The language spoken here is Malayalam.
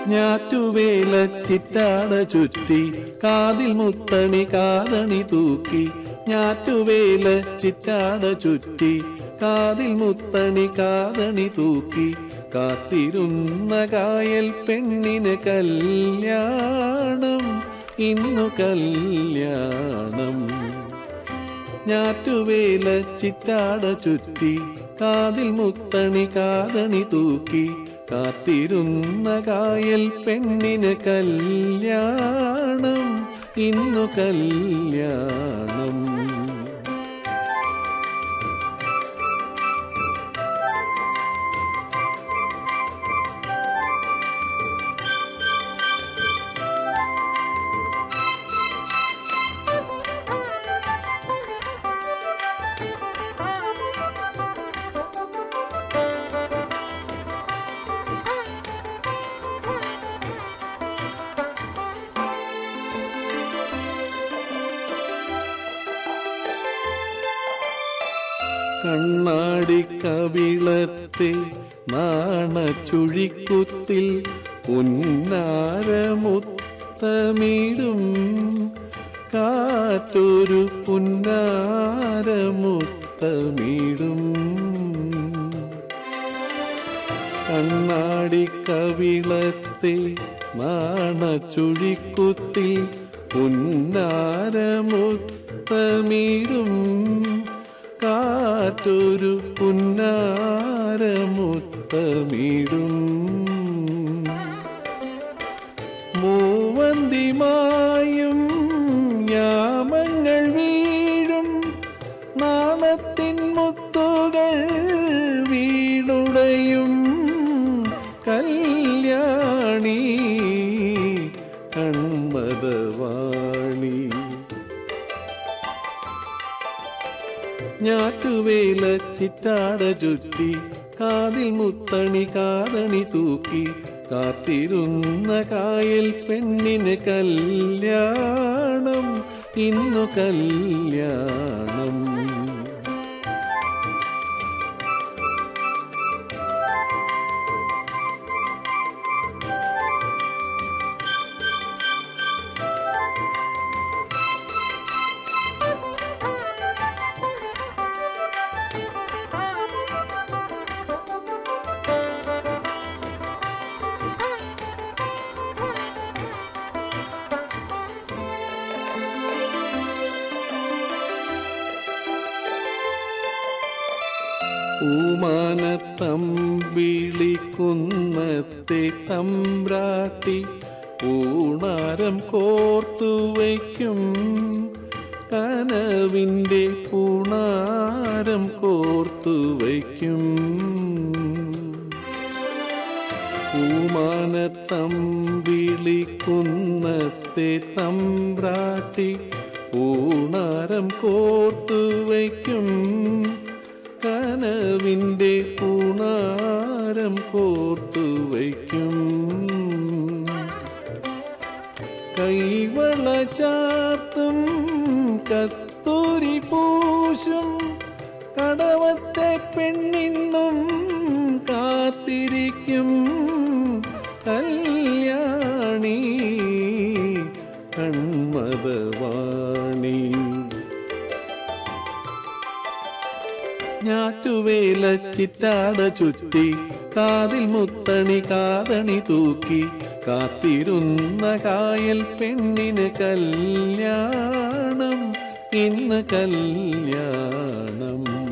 ഞാറ്റുവേല ചിറ്റാട ചുറ്റി കാതിൽ മുത്തണി കാതണി തൂക്കി ഞാറ്റുവേല ചിറ്റാട ചുറ്റി കാതിൽ മുത്തണി കാതണി തൂക്കി കാത്തിരുന്ന കായൽ പെണ്ണിന് കല്യാണം ഇന്നു കല്യാണം ഞാറ്റുവേല ചിറ്റാട ചുറ്റി കാതിൽ മുത്തണി കാതണി തൂക്കി കാത്തിരുന്ന കായൽ പെണ്ണിന് കല്യാണം ഇന്നു കല്യാണം കണ്ണാടി കവിളത്തെ നാണച്ചുഴിക്കുത്തിൽ പുന്നാരമുത്തമിടും കാറ്റൊരു പുന്നാരമുത്തമിടും കണ്ണാടി കവിളത്തെ നാണച്ചുഴിക്കുത്തിൽ പുന്നാരമുത്തമിടും കാറ്റൊരു പുന്നാരമുത്തമിടും മൂവന്തിമായും യാമങ്ങൾ വീഴും നാണത്തിൻ മുത്തുകൾ വീടുടയും കല്യാണി കൺമതവാണി ഞാറ്റുവേല ചിറ്റാട ചുറ്റി കാതിൽ മുത്തണി കാതണി തൂക്കി കാത്തിരുന്ന കായൽ പെണ്ണിന് കല്യാണം ഇന്നു കല്യാണം ഊമാനത്തമ്പിളി കുന്നത്തെ തമ്പ്രാട്ടി ഊണാരം കോർത്തു വയ്ക്കും കനവിൻ്റെ പൂണാരം കോർത്തു വയ്ക്കും പൂമാനത്തമ്പിളി കുന്നത്തെ തമ്പ്രാട്ടി ഊണാരം കോർത്തു വയ്ക്കും കനവിൻ്റെ പൂണാരം കോർത്തു വയ്ക്കും കൈവള ചാർത്തും കസ്തൂരി പൂശും കടവത്തെ പെണ്ണിന്നും കാത്തിരിക്കും കല്യാണി കൺമതവാണി ഞാറ്റുവേല ചിറ്റാട ചുറ്റി കാതിൽ മുത്തണി കാതണി തൂക്കി കാത്തിരുന്ന കായൽ പെണ്ണിന് കല്യാണം ഇന്ന് കല്യാണം